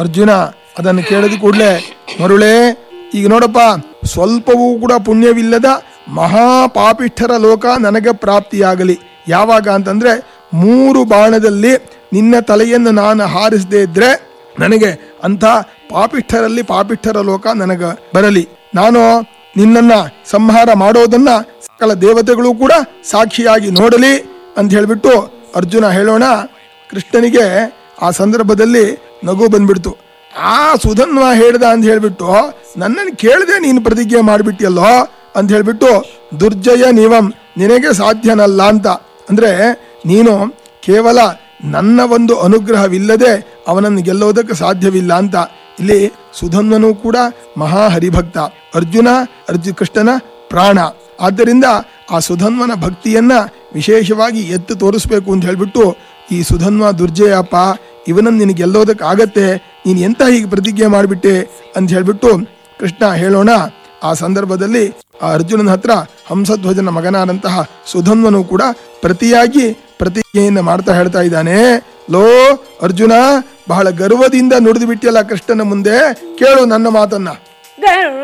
ಅರ್ಜುನ ಅದನ್ನು ಕೇಳಿದ ಕೂಡಲೇ ಮರುಳೇ ಈಗ ನೋಡಪ್ಪ ಸ್ವಲ್ಪವೂ ಕೂಡ ಪುಣ್ಯವಿಲ್ಲದ ಮಹಾಪಾಪಿಷ್ಠರ ಲೋಕ ನನಗೆ ಪ್ರಾಪ್ತಿಯಾಗಲಿ ಯಾವಾಗ ಅಂತಂದ್ರೆ ಮೂರು ಬಾಣದಲ್ಲಿ ನಿನ್ನ ತಲೆಯನ್ನು ನಾನು ಹಾರಿಸದೇ ಇದ್ರೆ ನನಗೆ ಅಂಥ ಪಾಪಿಷ್ಠರಲ್ಲಿ ಪಾಪಿಷ್ಠರ ಲೋಕ ನನಗೆ ಬರಲಿ ನಾನು ನಿನ್ನನ್ನ ಸಂಹಾರ ಮಾಡೋದನ್ನ ಸಕಲ ದೇವತೆಗಳು ಕೂಡ ಸಾಕ್ಷಿಯಾಗಿ ನೋಡಲಿ ಅಂತ ಹೇಳ್ಬಿಟ್ಟು ಅರ್ಜುನ ಹೇಳೋಣ ಕೃಷ್ಣನಿಗೆ ಆ ಸಂದರ್ಭದಲ್ಲಿ ನಗು ಬಂದ್ಬಿಡ್ತು ಆ ಸುಧನ್ವ ಹೇಳ್ದ ಅಂತ ಹೇಳ್ಬಿಟ್ಟು ನನ್ನನ್ನು ಕೇಳದೆ ನೀನು ಪ್ರತಿಜ್ಞೆ ಮಾಡಿಬಿಟ್ಟಿಯಲ್ಲೋ ಅಂತ ಹೇಳ್ಬಿಟ್ಟು ದುರ್ಜಯ ನಿವಂ ನಿನಗೆ ಸಾಧ್ಯನಲ್ಲ ಅಂತ ಅಂದ್ರೆ ನೀನು ಕೇವಲ ನನ್ನ ಒಂದು ಅನುಗ್ರಹವಿಲ್ಲದೆ ಅವನನ್ನು ಗೆಲ್ಲೋದಕ್ಕೆ ಸಾಧ್ಯವಿಲ್ಲ ಅಂತ ಇಲ್ಲಿ ಸುಧನ್ವನು ಕೂಡ ಮಹಾ ಹರಿಭಕ್ತ ಅರ್ಜುನ ಅರ್ಜು ಕೃಷ್ಣನ ಪ್ರಾಣ ಆದ್ದರಿಂದ ಆ ಸುಧನ್ವನ ಭಕ್ತಿಯನ್ನ ವಿಶೇಷವಾಗಿ ಎತ್ತು ತೋರಿಸ್ಬೇಕು ಅಂತ ಹೇಳ್ಬಿಟ್ಟು ಈ ಸುಧನ್ವ ದುರ್ಜಯಪ್ಪ ಇವನನ್ನು ನಿನಗೆ ಗೆಲ್ಲೋದಕ್ಕೆ ಆಗತ್ತೆ ನೀನು ಎಂತ ಹೀಗೆ ಪ್ರತಿಜ್ಞೆ ಮಾಡಿಬಿಟ್ಟೆ ಅಂತ ಹೇಳ್ಬಿಟ್ಟು ಕೃಷ್ಣ ಹೇಳೋಣ ಆ ಸಂದರ್ಭದಲ್ಲಿ ಆ ಅರ್ಜುನನ ಹತ್ರ ಹಂಸಧ್ವಜನ ಮಗನಾದಂತಹ ಸುಧನ್ವನು ಕೂಡ ಪ್ರತಿಯಾಗಿ ಪ್ರತಿಜ್ಞೆಯನ್ನು ಮಾಡ್ತಾ ಹೇಳ್ತಾ ಇದ್ದಾನೆ ಲೋ ಅರ್ಜುನ ಬಹಳ ಗರ್ವದಿಂದ ನುಡಿದು ಬಿಟ್ಟಿಯಲ್ಲ ಕೃಷ್ಣನ ಮುಂದೆ ಕೇಳು ನನ್ನ ಮಾತನ್ನ ಗರ್ವ